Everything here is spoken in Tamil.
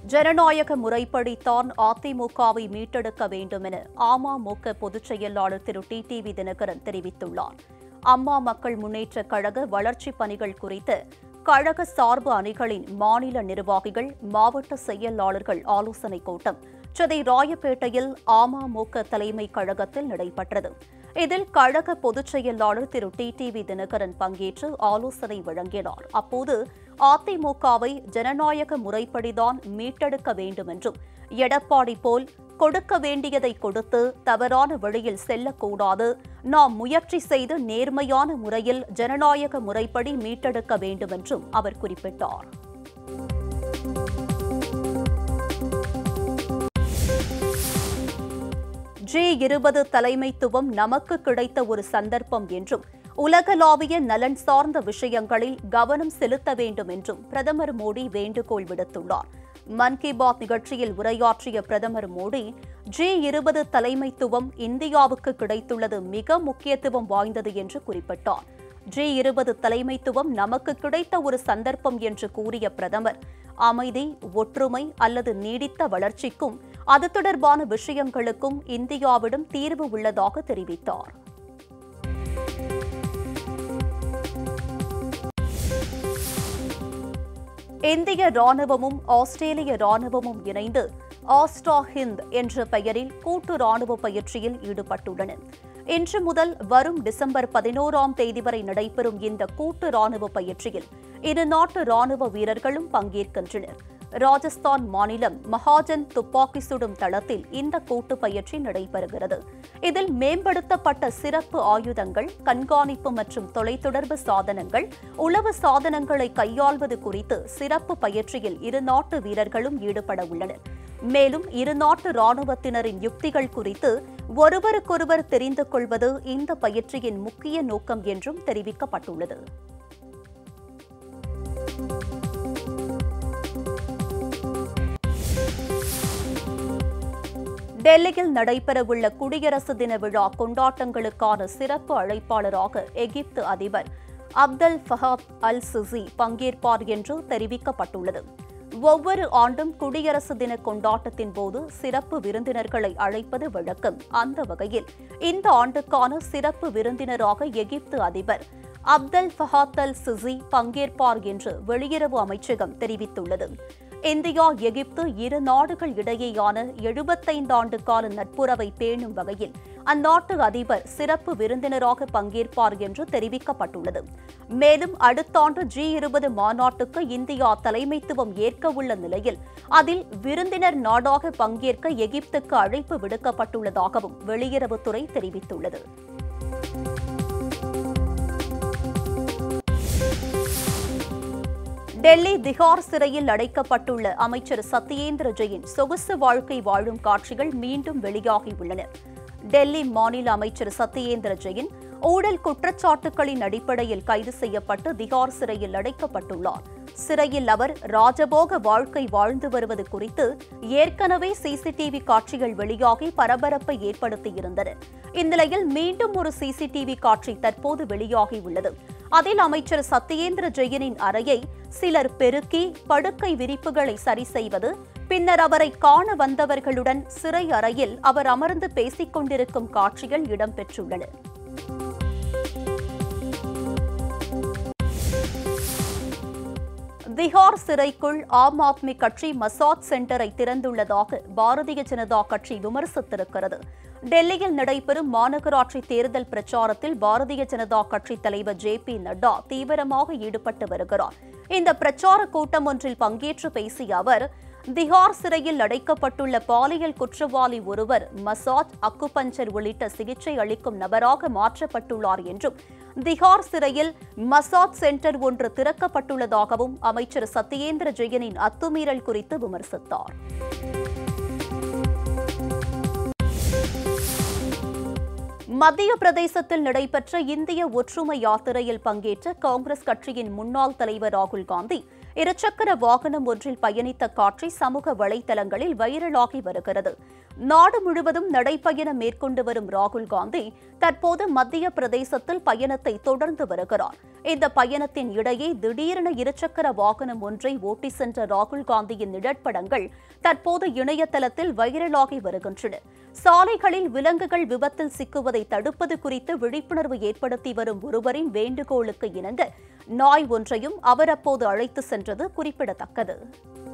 ஜனநாயக முறைப்படித்தான் அதிமுகவை மீட்டெடுக்க வேண்டும் என அமமுக பொதுச் செயலாளர் திரு டிடிவி தினகரன் தெரிவித்துள்ளார் அம்மா மக்கள் முன்னேற்றக் கழக வளர்ச்சிப் பணிகள் குறித்து கழக சார்பு அணிகளின் மாநில நிர்வாகிகள் மாவட்ட செயலாளர்கள் ஆலோசனைக் கூட்டம் சென்னை ராயப்பேட்டையில் அமமுக தலைமை கழகத்தில் நடைபெற்றது இதில் கழக பொதுச் செயலாளர் திரு டிடிவி தினகரன் பங்கேற்று ஆலோசனை வழங்கினார் அப்போது அதிமுகவை ஜனநாயக முறைப்படிதான் மீட்டெடுக்க வேண்டும் என்றும் எடப்பாடி போல் கொடுக்க வேண்டியதை கொடுத்து தவறான வழியில் செல்லக்கூடாது நாம் முயற்சி செய்து நேர்மையான முறையில் ஜனநாயக முறைப்படி மீட்டெடுக்க வேண்டும் என்றும் அவர் குறிப்பிட்டார் ஜி இருபது தலைமைத்துவம் நமக்கு கிடைத்த ஒரு சந்தர்ப்பம் என்றும் உலகளாவிய நலன் சார்ந்த விஷயங்களில் கவனம் செலுத்த வேண்டும் என்றும் பிரதமர் மோடி வேண்டுகோள் விடுத்துள்ளார் மன் கி பாத் நிகழ்ச்சியில் உரையாற்றிய பிரதமர் மோடி ஜி இருபது தலைமைத்துவம் இந்தியாவுக்கு கிடைத்துள்ளது மிக முக்கியத்துவம் வாய்ந்தது என்று குறிப்பிட்டார் ஜி இருபது தலைமைத்துவம் நமக்கு கிடைத்த ஒரு சந்தர்ப்பம் என்று கூறிய பிரதமர் அமைதி ஒற்றுமை அல்லது நீடித்த வளர்ச்சிக்கும் அது தொடர்பான விஷயங்களுக்கும் இந்தியாவிடம் தீர்வு உள்ளதாக தெரிவித்தார் இந்திய ராணுவமும் ஆஸ்திரேலிய ராணுவமும் இணைந்து ஆஸ்ட்ரா ஹிந்த் என்ற பெயரில் கூட்டு ராணுவ பயிற்சியில் ஈடுபட்டுள்ளன இன்று முதல் வரும் டிசம்பர் பதினோராம் தேதி வரை நடைபெறும் இந்த கூட்டு ராணுவ பயிற்சியில் இரு நாட்டு ராணுவ வீரர்களும் பங்கேற்கின்றனர் ராஜஸ்தான் மாநிலம் மகாஜன் துப்பாக்கி சுடும் தளத்தில் இந்த கூட்டு பயிற்சி நடைபெறுகிறது இதில் மேம்படுத்தப்பட்ட சிறப்பு ஆயுதங்கள் கண்காணிப்பு மற்றும் தொலைத்தொடர்பு சாதனங்கள் உளவு சாதனங்களை கையாள்வது குறித்து சிறப்பு பயிற்சியில் இரு நாட்டு வீரர்களும் ஈடுபட உள்ளனர் மேலும் இரு நாட்டு ராணுவத்தினரின் யுக்திகள் குறித்து ஒருவருக்கொருவர் தெரிந்து கொள்வது இந்த பயிற்சியின் முக்கிய நோக்கம் என்றும் தெரிவிக்கப்பட்டுள்ளது டெல்லியில் நடைபெறவுள்ள குடியரசு தின விழா கொண்டாட்டங்களுக்கான சிறப்பு அழைப்பாளராக எகிப்து அதிபர் அப்தல் ஃபஹாத் அல் சிசி பங்கேற்பார் என்று தெரிவிக்கப்பட்டுள்ளது ஒவ்வொரு ஆண்டும் குடியரசு தின கொண்டாட்டத்தின் போது சிறப்பு விருந்தினர்களை அழைப்பது வழக்கம் அந்த வகையில் இந்த ஆண்டுக்கான சிறப்பு விருந்தினராக எகிப்து அதிபர் அப்தல் ஃபஹாத் அல் சிசி பங்கேற்பார் என்று வெளியுறவு அமைச்சகம் தெரிவித்துள்ளது இந்தியா எகிப்து இரு நாடுகள் இடையேயான எழுபத்தைந்து ஆண்டு கால நட்புறவை பேணும் வகையில் அந்நாட்டு அதிபர் சிறப்பு விருந்தினராக பங்கேற்பார் என்று தெரிவிக்கப்பட்டுள்ளது மேலும் அடுத்த ஆண்டு ஜி இருபது மாநாட்டுக்கு இந்தியா தலைமைத்துவம் ஏற்க உள்ள நிலையில் அதில் விருந்தினர் நாடாக பங்கேற்க எகிப்துக்கு அழைப்பு விடுக்கப்பட்டுள்ளதாகவும் வெளியுறவுத்துறை தெரிவித்துள்ளது டெல்லி திகார் சிறையில் அடைக்கப்பட்டுள்ள அமைச்சர் சத்யேந்திர ஜெயின் சொகுசு வாழ்க்கை வாழும் காட்சிகள் மீண்டும் வெளியாகியுள்ளன டெல்லி மாநில அமைச்சர் சத்யேந்திர ஜெயின் ஊழல் குற்றச்சாட்டுகளின் அடிப்படையில் கைது செய்யப்பட்டு திகார் சிறையில் அடைக்கப்பட்டுள்ளார் சிறையில் அவர் ராஜபோக வாழ்க்கை வாழ்ந்து வருவது குறித்து ஏற்கனவே சிசிடிவி காட்சிகள் வெளியாகி பரபரப்பை ஏற்படுத்தியிருந்தன இந்நிலையில் மீண்டும் ஒரு சிசிடிவி காட்சி தற்போது வெளியாகியுள்ளது அதில் அமைச்சர் சத்யேந்திர ஜெயினின் அறையை சிலர் பெருக்கி படுக்கை விரிப்புகளை சரி செய்வது பின்னர் அவரை காண வந்தவர்களுடன் சிறை அறையில் அவர் அமர்ந்து பேசிக் கொண்டிருக்கும் காட்சிகள் இடம்பெற்றுள்ளன திகார் சிறைக்குள் ஆம் ஆத்மி கட்சி மசாஜ் சென்டரை திறந்துள்ளதாக பாரதிய ஜனதா கட்சி விமர்சித்திருக்கிறது டெல்லியில் நடைபெறும் மாநகராட்சி தேர்தல் பிரச்சாரத்தில் பாரதிய ஜனதா கட்சி தலைவர் ஜே பி நட்டா தீவிரமாக ஈடுபட்டு வருகிறார் இந்த பிரச்சார கூட்டம் ஒன்றில் பங்கேற்று பேசிய அவர் திகார் சிறையில் அடைக்கப்பட்டுள்ள பாலியல் குற்றவாளி ஒருவர் மசாஜ் அக்குபஞ்சர் உள்ளிட்ட சிகிச்சை அளிக்கும் நபராக மாற்றப்பட்டுள்ளார் என்றும் திகார் சிறையில் மசாஜ் சென்டர் ஒன்று திறக்கப்பட்டுள்ளதாகவும் அமைச்சர் சத்யேந்திர ஜெயனின் அத்துமீறல் குறித்து விமர்சித்தார் மத்திய பிரதேசத்தில் நடைபெற்ற இந்திய ஒற்றுமை யாத்திரையில் பங்கேற்ற காங்கிரஸ் கட்சியின் முன்னாள் தலைவர் ராகுல் காந்தி இருசக்கர வாகனம் ஒன்றில் பயணித்த காட்சி சமூக வலைதளங்களில் வைரலாகி வருகிறது நாடு முழுவதும் நடைப்பயணம் மேற்கொண்டு வரும் ராகுல் காந்தி தற்போது மத்திய பிரதேசத்தில் பயணத்தை தொடர்ந்து வருகிறார் இந்த பயணத்தின் இடையே திடீரென இருசக்கர வாகனம் ஒன்றை ஓட்டி சென்ற ராகுல் காந்தியின் நிழற்படங்கள் தற்போது இணையதளத்தில் வைரலாகி வருகின்றன சாலைகளில் விலங்குகள் விபத்தில் சிக்குவதை தடுப்பது குறித்து விழிப்புணர்வு ஏற்படுத்தி வரும் ஒருவரின் வேண்டுகோளுக்கு இணங்க நாய் ஒன்றையும் அவர் அப்போது அழைத்து சென்றது குறிப்பிடத்தக்கது